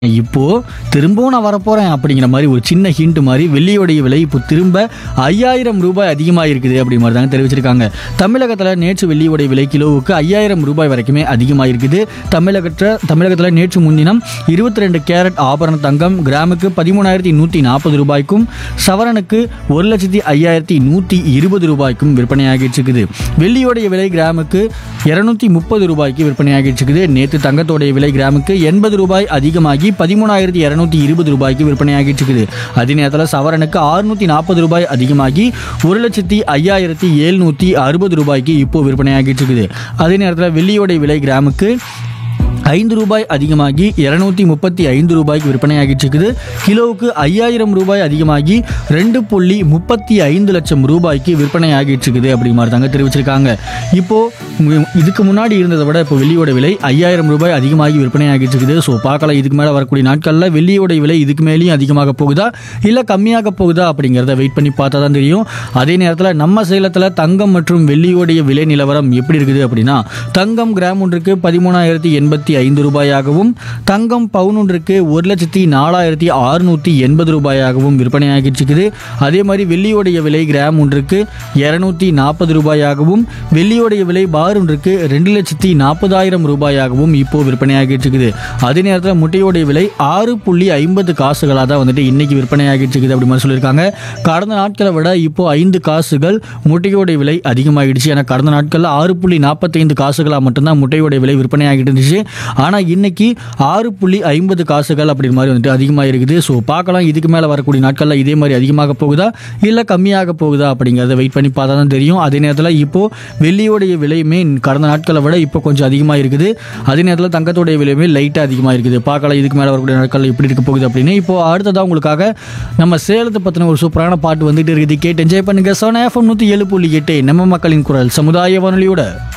இப்போ திரும்பவும் நான் வரப்போறேன் அப்படிங்கிற மாதிரி ஒரு சின்ன ஹிண்ட் மாதிரி வெள்ளியோடைய விலை இப்போ திரும்ப ஐயாயிரம் ரூபாய் அதிகமாக இருக்குது அப்படி மாதிரி தாங்க தெரிவிச்சிருக்காங்க தமிழகத்தில் நேற்று வெள்ளியோடைய விலை கிலோவுக்கு ஐயாயிரம் ரூபாய் வரைக்குமே அதிகமாக இருக்குது தமிழகத்தில் தமிழகத்தில் நேற்று முன்தினம் இருபத்தி ரெண்டு கேரட் ஆபரண தங்கம் கிராமுக்கு பதிமூணாயிரத்தி நூற்றி நாற்பது ரூபாய்க்கும் சவரனுக்கு ஒரு லட்சத்தி ஐயாயிரத்தி நூற்றி இருபது ரூபாய்க்கும் விற்பனையாகிட்டு இருக்குது வெள்ளியோடைய விலை கிராமுக்கு இரநூத்தி முப்பது ரூபாய்க்கு விற்பனையாகிட்டு இருக்குது நேற்று தங்கத்தோடைய விலை கிராமுக்கு எண்பது ரூபாய் அதிகமாகி பதிமூணாயிரத்தி இரநூத்தி இருபது ரூபாய்க்கு விற்பனையாகிட்டு இருக்குது அதே நேரத்தில் சவரனுக்கு அறுநூத்தி நாற்பது ரூபாய் அதிகமாகி ஒரு லட்சத்தி ஐயாயிரத்தி எழுநூற்றி அறுபது ரூபாய்க்கு இப்போ விற்பனையாகிட்டு இருக்குது அதே நேரத்தில் வெள்ளியோடைய விலை கிராமுக்கு ஐந்து ரூபாய் அதிகமாகி இரநூத்தி முப்பத்தி ஐந்து ரூபாய்க்கு விற்பனையாகிட்டு இருக்குது கிலோவுக்கு ஐயாயிரம் ரூபாய் அதிகமாகி ரெண்டு புள்ளி முப்பத்தி ஐந்து லட்சம் ரூபாய்க்கு விற்பனையாகிட்டு இருக்குது அப்படி மாதிரி தாங்க தெரிவிச்சிருக்காங்க இப்போ உம், இதுக்கு முன்னாடி இருந்ததை விட இப்போ வெள்ளியோட விலை ஐயாயிரம் ரூபாய் அதிகமாகி விற்பனையாகிட்டு இருக்குது ஸோ பார்க்கலாம் இதுக்கு மேலே வரக்கூடிய நாட்களில் வெள்ளியோட விலை இதுக்கு மேலேயும் அதிகமாக போகுதா இல்லை கம்மியாக போகுதா அப்படிங்கிறத வெயிட் பண்ணி பார்த்தா தான் தெரியும் அதே நேரத்தில் நம்ம சேலத்தில் தங்கம் மற்றும் வெள்ளியோடைய விலை நிலவரம் எப்படி இருக்குது அப்படின்னா தங்கம் கிராம் ஒன்றுக்கு பதிமூணாயிரத்தி எண்பத்தி ஐந்து ரூபாயாகவும் தங்கம் பவுன் ஒன்றுக்கு ஒரு லட்சத்தி நாலாயிரத்தி அறுநூற்றி எண்பது ரூபாயாகவும் விற்பனையாகிட்டு இருக்குது அதே மாதிரி வெள்ளியோடைய விலை கிராம் ஒன்றுக்கு இரநூத்தி நாற்பது ரூபாயாகவும் வெள்ளியோடைய விலை பார் ஒன்றுக்கு ரெண்டு லட்சத்தி நாற்பதாயிரம் ரூபாயாகவும் இப்போ விற்பனையாகிட்டு இருக்குது அதே நேரத்தில் முட்டையோடைய விலை ஆறு புள்ளி ஐம்பது காசுகளாக தான் வந்துட்டு இன்னைக்கு விற்பனையாகிட்டு இருக்குது அப்படி மாதிரி சொல்லியிருக்காங்க கடந்த நாட்களை விட இப்போ ஐந்து காசுகள் முட்டையோடைய விலை அதிகமாகிடுச்சு ஏன்னா கடந்த நாட்களில் ஆறு புள்ளி நாற்பத்தைந்து காசுகளாக மட்டும்தான் முட்டையோடைய விலை விற்பனையாகிட்டு இருந்துச்சு ஆனால் இன்னைக்கு ஆறு புள்ளி ஐம்பது காசுகள் அப்படி மாதிரி வந்துட்டு அதிகமாக இருக்குது ஸோ பார்க்கலாம் இதுக்கு மேலே வரக்கூடிய நாட்களில் இதே மாதிரி அதிகமாக போகுதா இல்லை கம்மியாக போகுதா அப்படிங்கிறத வெயிட் பண்ணி பார்த்தா தான் தெரியும் அதே நேரத்தில் இப்போ வெள்ளியோடைய விலையுமே கடந்த நாட்களை விட இப்போ கொஞ்சம் அதிகமாக இருக்குது அதே நேரத்தில் தங்கத்தோடைய விலையுமே லைட்டாக அதிகமாக இருக்குது பார்க்கலாம் இதுக்கு மேலே வரக்கூடிய நாட்கள் எப்படி இருக்க போகுது அப்படின்னு இப்போ அடுத்ததாக உங்களுக்காக நம்ம சேலத்தை பற்றின ஒரு சூப்பரான பாட்டு வந்துட்டு இருக்குது கேட்டு என்ஜாய் பண்ணுங்க சோனா எஃப்எம் நூற்றி ஏழு புள்ளி எட்டு நம்ம மக்களின் குரல் சமுதாய வானொலியோட